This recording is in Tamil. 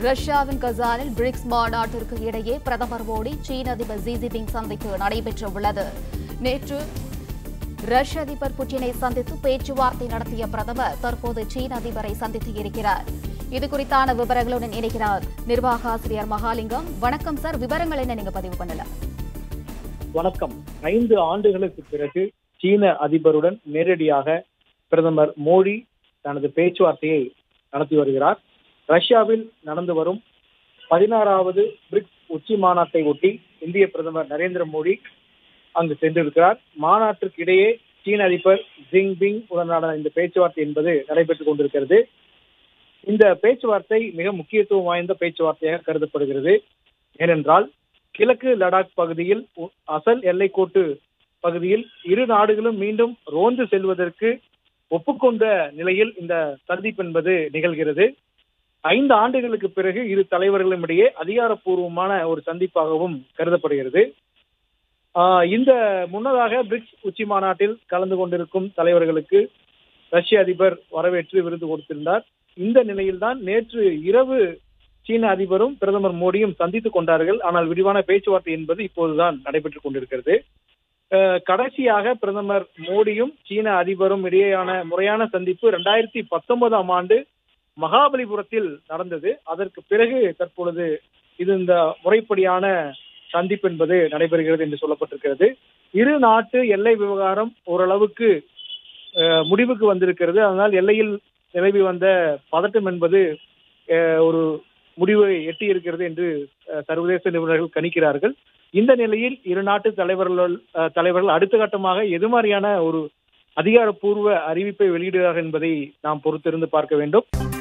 ரஷ்யாவின் கசானில் பிரிக்ஸ் மாநாட்டிற்கு இடையே பிரதமர் மோடி சீன அதிபர் ஜி ஜின்பிங் சந்திப்பு நடைபெற்றுள்ளது நேற்று ரஷ்ய அதிபர் புட்டினை சந்தித்து பேச்சுவார்த்தை நடத்திய பிரதமர் தற்போது சீன அதிபரை சந்தித்து இருக்கிறார் இது குறித்தான விவரங்களுடன் இணைகிறார் நிர்வாக ஆசிரியர் மகாலிங்கம் வணக்கம் சார் விவரங்கள் என்ன நீங்க பதிவு பண்ணலாம் வணக்கம் ஐந்து ஆண்டுகளுக்கு பிறகு சீன அதிபருடன் நேரடியாக பிரதமர் மோடி தனது பேச்சுவார்த்தையை நடத்தி வருகிறார் ரஷ்யாவில் நடந்து வரும் பதினாறாவது பிரிக்ஸ் உச்சி மாநாட்டை ஒட்டி இந்திய பிரதமர் நரேந்திர மோடி அங்கு சென்றிருக்கிறார் மாநாட்டிற்கு இடையே சீன அதிபர் ஜிங்பிங் உடனான இந்த பேச்சுவார்த்தை என்பது நடைபெற்றுக் கொண்டிருக்கிறது இந்த பேச்சுவார்த்தை மிக முக்கியத்துவம் வாய்ந்த பேச்சுவார்த்தையாக கருதப்படுகிறது ஏனென்றால் கிழக்கு லடாக் பகுதியில் உ- அசல் எல்லைக்கோட்டு பகுதியில் இரு நாடுகளும் மீண்டும் ரோந்து செல்வதற்கு ஒப்புக்கொண்ட நிலையில் இந்த சந்திப்பு என்பது நிகழ்கிறது ஐந்து ஆண்டுகளுக்கு பிறகு இரு தலைவர்களும் இடையே அதிகாரப்பூர்வமான ஒரு சந்திப்பாகவும் கருதப்படுகிறது ஆஹ் இந்த முன்னதாக பிரிக்ஸ் உச்சி மாநாட்டில் கலந்து கொண்டிருக்கும் தலைவர்களுக்கு ரஷ்ய அதிபர் வரவேற்று விருது கொடுத்திருந்தார் இந்த நிலையில்தான் நேற்று இரவு சீன அதிபரும் பிரதமர் மோடியும் சந்தித்துக் கொண்டார்கள் ஆனால் விரிவான பேச்சுவார்த்தை என்பது இப்போதுதான் நடைபெற்றுக் கொண்டிருக்கிறது அஹ் கடைசியாக பிரதமர் மோடியும் சீன அதிபரும் இடையேயான முறையான சந்திப்பு இரண்டாயிரத்தி பத்தொன்பதாம் ஆண்டு மகாபலிபுரத்தில் நடந்தது அதற்கு பிறகு தற்பொழுது இது இந்த முறைப்படியான சந்திப்பு என்பது நடைபெறுகிறது என்று சொல்லப்பட்டிருக்கிறது இரு நாட்டு எல்லை விவகாரம் ஓரளவுக்கு அஹ், முடிவுக்கு வந்திருக்கிறது அதனால் எல்லையில் நிலவி வந்த பதட்டம் என்பது அஹ், ஒரு முடிவை எட்டி இருக்கிறது என்று அஹ், சர்வதேச நிபுணர்கள் கணிக்கிறார்கள் இந்த நிலையில் இரு நாட்டு தலைவர்கள் அஹ், தலைவர்கள் அடுத்த கட்டமாக எது மாதிரியான ஒரு அதிகாரப்பூர்வ அறிவிப்பை வெளியிடுகிறார்கள் என்பதை நாம் பொறுத்திருந்து பார்க்க வேண்டும்